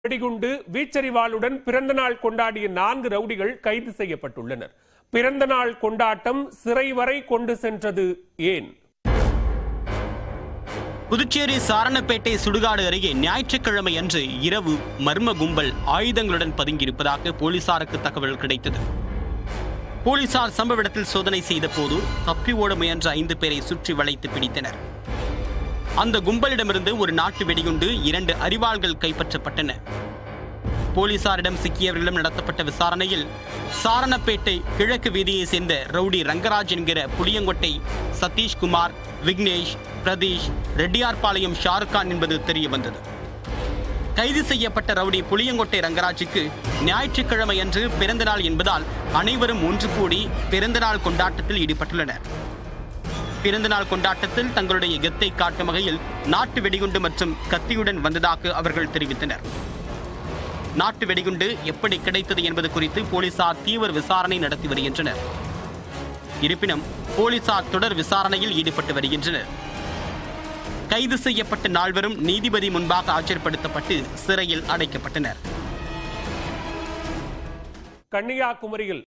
வெடிகுண்டு வீச்சறிவாளுடன் பிறந்த நாள் கொண்டாடிய நான்கு ரவுடிகள் கைது செய்யப்பட்டுள்ளனர் பிறந்த நாள் கொண்டாட்டம் சிறை வரை கொண்டு சென்றது ஏன் புதுச்சேரி சாரணப்பேட்டை சுடுகாடு அருகே ஞாயிற்றுக்கிழமை அன்று இரவு மர்ம கும்பல் ஆயுதங்களுடன் பதுங்கியிருப்பதாக போலீசாருக்கு தகவல் கிடைத்தது போலீசார் சம்பவ இடத்தில் சோதனை செய்த போது தப்பி ஓட முயன்ற ஐந்து பேரை சுற்றி வளைத்து பிடித்தனர் அந்த கும்பலிடமிருந்து ஒரு நாட்டு வெடிகுண்டு இரண்டு அரிவாள்கள் கைப்பற்றப்பட்டன போலீசாரிடம் சிக்கியவர்களிடம் நடத்தப்பட்ட விசாரணையில் சாரணப்பேட்டை கிழக்கு வீதியை சேர்ந்த ரவுடி ரங்கராஜ் என்கிற புளியங்கொட்டை சதீஷ்குமார் விக்னேஷ் பிரதீஷ் ரெட்டியார்பாளையம் ஷாருக்கான் என்பது தெரிய வந்தது கைது செய்யப்பட்ட ரவுடி புளியங்கொட்டை ரங்கராஜுக்கு ஞாயிற்றுக்கிழமை அன்று பிறந்தநாள் என்பதால் அனைவரும் ஒன்று கூடி பிறந்தநாள் கொண்டாட்டத்தில் ஈடுபட்டுள்ளனர் பிறந்தநாள் கொண்டாட்டத்தில் தங்களுடைய கெத்தை காட்டும் வகையில் நாட்டு வெடிகுண்டு மற்றும் கத்தியுடன் வந்ததாக அவர்கள் தெரிவித்தனர் நாட்டு வெடிகுண்டு எப்படி கிடைத்தது என்பது குறித்து போலீசார் தீவிர விசாரணை நடத்தி வருகின்றனர் இருப்பினும் போலீசார் தொடர் விசாரணையில் ஈடுபட்டு வருகின்றனர் கைது செய்யப்பட்ட நால்வரும் நீதிபதி முன்பாக ஆஜர்படுத்தப்பட்டு சிறையில் அடைக்கப்பட்டனர் கன்னியாகுமரியில்